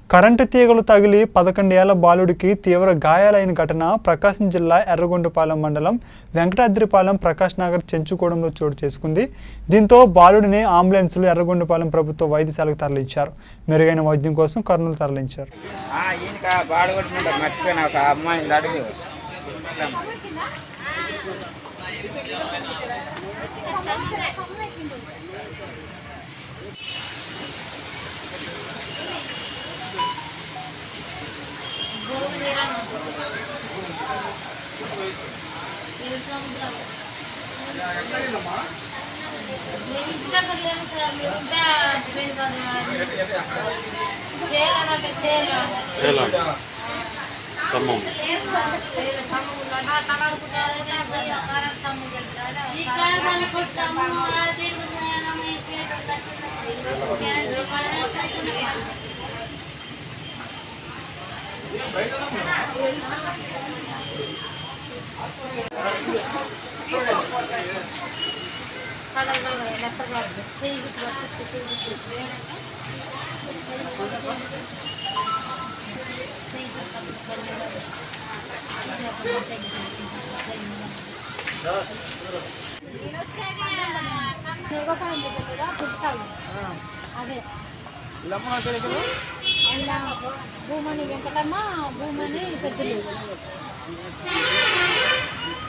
current తీగలు తగిలి పదకొండేళ్ల బాలుడికి తీవ్ర గాయాలైన ఘటన ప్రకాశం జిల్లా ఎర్రగొండపాలెం మండలం వెంకటాద్రిపాలెం ప్రకాష్ నగర్ చెంచుకోవడంలో చోటు చేసుకుంది దీంతో బాలుడిని అంబులెన్సులు ఎర్రగొండపాలెం ప్రభుత్వ వైద్యశాలకు తరలించారు మెరుగైన వైద్యం కోసం కర్నూలు తరలించారు ఆ, ఈయనక బాడు కొట్టినట్టు మర్చిపోయినా ఒక అమ్మాయిని అడుగు పుస్తకాలు అదే ఎలా భూమని వెంకటమ్మ భూమని పెద్దలు